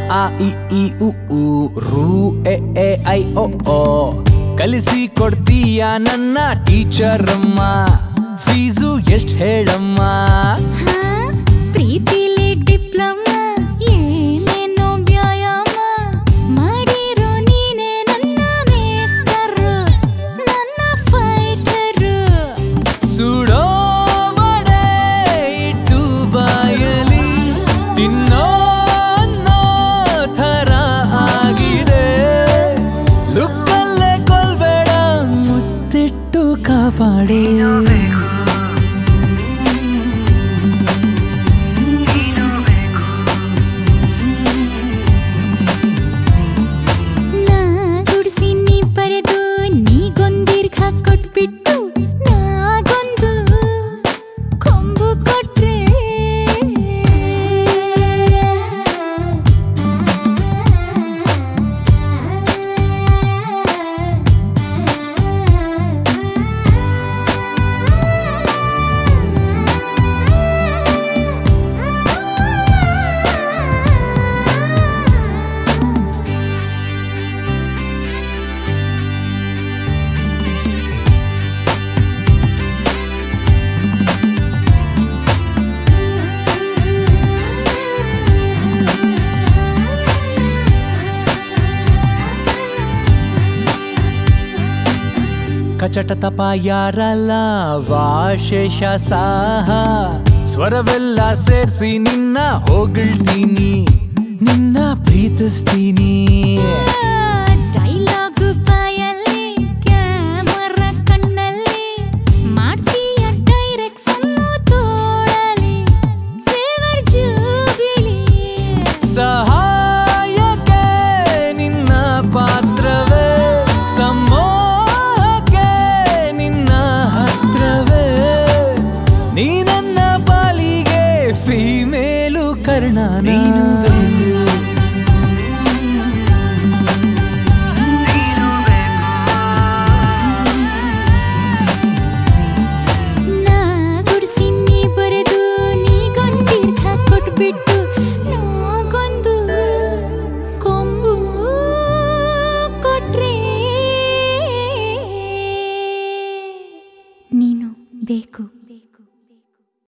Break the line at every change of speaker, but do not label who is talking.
ಆ ಇ ಈ ಉ ಊ ರು ಎ ಎ ಐ ಒ ಓ ಕಲಿಸಿ ಕೊಡ್ತೀಯ ನನ್ನ ಟೀಚರ್ ಅಮ್ಮ ಫೀಸು ಎಷ್ಟ್ ಹೇಳಮ್ಮ
ಹಾ, ಪ್ರೀತಿಲಿ ಡಿಪ್ಲೊಮಾ ಏನೇನೋ ವ್ಯಾಯಾಮ ಮಾಡಿರೋ ನೀನೆ ನನ್ನ ಮೇಸ್ಟರ್ ನನ್ನ ಫೈಟರ್
ಸುಡೋ ವಡೆ ಇಟ್ಟು ಬಾಯಲಿ ತಿನ್ನೋ ಅನ್ನೋ ಥರ ಆಗಿದೆ ಲುಕ್ಕಲ್ಲೇ ಕೊಲ್ಬೇಡ ಮುತ್ತಿಟ್ಟು ಕಾಪಾಡಿ
ನಾ ಗುಡಿಸಿ ನೀ ಬರೆದು ನೀಗೊಂದೀರ್ಘ ಕೊಟ್ಬಿಟ್ಟು ನಾಗೊಂದು ಕೊಂಬು ಕೊಟ್ರೆ
ಕಚಟ ತಪ ಯಾರಲ್ಲ ವಾಶೇಷ ಸಾಹ ಸ್ವರವೆಲ್ಲ ಸೇರ್ಸಿ ನಿನ್ನ ಹೊಗಳ್ತೀನಿ ನಿನ್ನ ಪ್ರೀತಿಸ್ತೀನಿ
ಡೈಲಾಗು ಬಾಯಲ್ಲಿ ಕ್ಯಾಮರಾ ಕಣ್ಣಲ್ಲಿ ಮಾಡ್ತೀಯ ಡೈರೆಕ್ಷನ್ ತೋಳಲಿ ಸೇವರ್ ಜೂಬಿಲಿ
ಸಹಾಯಕ್ಕೆ ನಿನ್ನ ಪಾತ್ರವೇ ಸಮೋಹಕ್ಕೆ ನಿನ್ನ ಹತ್ರವೇ ನೀ ನನ್ನ ಪಾಲಿಗೆ ಫೀಮೇಲು ಕರ್ಣ ನೀನು
ನಾ ಗುಡಿಸಿ ನೀ ಬರೆದು ನೀಗೊಂದೀರ್ಘ ಕೊಟ್ಬಿಟ್ಟು ನಾಗೊಂದು ಕೊಂಬು ಕೊಟ್ರೆ ನೀನು ಬೇಕು